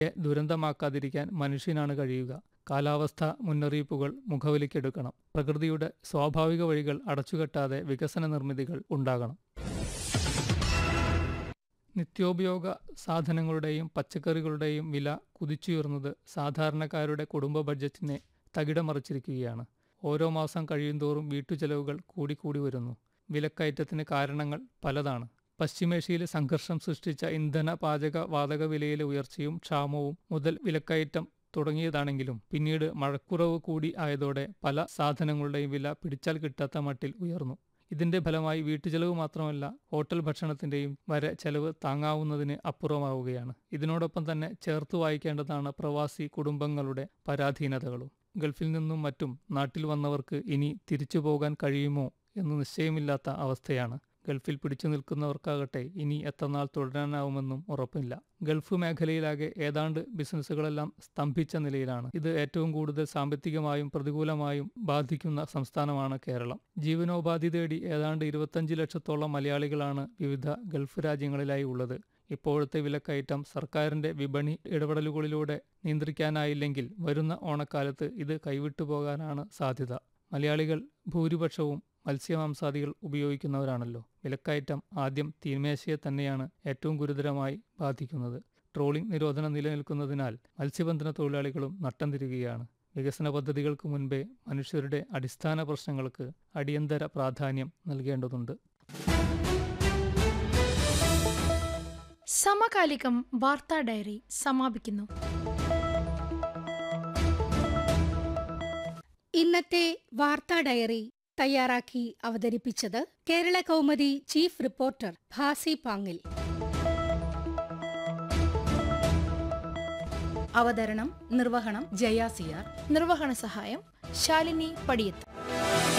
ദുരന്തമാക്കാതിരിക്കാൻ മനുഷ്യനാണ് കഴിയുക കാലാവസ്ഥ മുന്നറിയിപ്പുകൾ മുഖവിലക്കെടുക്കണം പ്രകൃതിയുടെ സ്വാഭാവിക വഴികൾ അടച്ചുകെട്ടാതെ വികസന നിർമ്മിതികൾ ഉണ്ടാകണം നിത്യോപയോഗ സാധനങ്ങളുടെയും പച്ചക്കറികളുടെയും വില കുതിച്ചുയർന്നത് സാധാരണക്കാരുടെ കുടുംബ ബഡ്ജറ്റിനെ തകിടമറിച്ചിരിക്കുകയാണ് ഓരോ മാസം കഴിയുന്തോറും വീട്ടുചെലവുകൾ കൂടിക്കൂടി വരുന്നു വിലക്കയറ്റത്തിന് കാരണങ്ങൾ പലതാണ് പശ്ചിമേഷ്യയിലെ സംഘർഷം സൃഷ്ടിച്ച ഇന്ധന പാചക വാതക വിലയിലെ ഉയർച്ചയും ക്ഷാമവും മുതൽ വിലക്കയറ്റം തുടങ്ങിയതാണെങ്കിലും പിന്നീട് മഴക്കുറവ് കൂടി ആയതോടെ പല സാധനങ്ങളുടെയും വില പിടിച്ചാൽ കിട്ടാത്ത മട്ടിൽ ഉയർന്നു ഇതിന്റെ ഫലമായി വീട്ടുചെലവ് മാത്രമല്ല ഹോട്ടൽ ഭക്ഷണത്തിന്റെയും വരെ ചെലവ് താങ്ങാവുന്നതിന് അപ്പുറമാവുകയാണ് ഇതിനോടൊപ്പം തന്നെ ചേർത്ത് വായിക്കേണ്ടതാണ് പ്രവാസി കുടുംബങ്ങളുടെ പരാധീനതകളും ഗൾഫിൽ നിന്നും മറ്റും നാട്ടിൽ വന്നവർക്ക് ഇനി തിരിച്ചു പോകാൻ കഴിയുമോ എന്ന് നിശ്ചയമില്ലാത്ത അവസ്ഥയാണ് ഗൾഫിൽ പിടിച്ചു നിൽക്കുന്നവർക്കാകട്ടെ ഇനി എത്രനാൾ തുടരാനാവുമെന്നും ഉറപ്പില്ല ഗൾഫ് മേഖലയിലാകെ ഏതാണ്ട് ബിസിനസ്സുകളെല്ലാം സ്തംഭിച്ച നിലയിലാണ് ഇത് ഏറ്റവും കൂടുതൽ സാമ്പത്തികമായും പ്രതികൂലമായും ബാധിക്കുന്ന സംസ്ഥാനമാണ് കേരളം ജീവനോപാധി തേടി ഏതാണ്ട് ഇരുപത്തഞ്ച് ലക്ഷത്തോളം മലയാളികളാണ് വിവിധ ഗൾഫ് രാജ്യങ്ങളിലായി ഉള്ളത് ഇപ്പോഴത്തെ വിലക്കയറ്റം സർക്കാരിന്റെ വിപണി ഇടപെടലുകളിലൂടെ നിയന്ത്രിക്കാനായില്ലെങ്കിൽ വരുന്ന ഓണക്കാലത്ത് ഇത് കൈവിട്ടു പോകാനാണ് സാധ്യത മലയാളികൾ ഭൂരിപക്ഷവും മത്സ്യമാംസാദികൾ ഉപയോഗിക്കുന്നവരാണല്ലോ വിലക്കയറ്റം ആദ്യം തീന്മേശയെ തന്നെയാണ് ഏറ്റവും ഗുരുതരമായി ബാധിക്കുന്നത് ട്രോളിംഗ് നിരോധനം നിലനിൽക്കുന്നതിനാൽ മത്സ്യബന്ധന തൊഴിലാളികളും നട്ടം തിരികുകയാണ് വികസന പദ്ധതികൾക്ക് മുൻപേ മനുഷ്യരുടെ അടിസ്ഥാന പ്രശ്നങ്ങൾക്ക് അടിയന്തര പ്രാധാന്യം നൽകേണ്ടതുണ്ട് സമകാലികം വാർത്താ ഡയറി സമാപിക്കുന്നു ഇന്നത്തെ വാർത്താ ഡയറി തയ്യാറാക്കി അവതരിപ്പിച്ചത് കേരള കൗമുദി ചീഫ് റിപ്പോർട്ടർ ഭാസി പാങ്ങിൽ അവതരണം നിർവഹണം ജയ സിയാർ നിർവഹണ സഹായം ശാലിനി പടിയത്ത്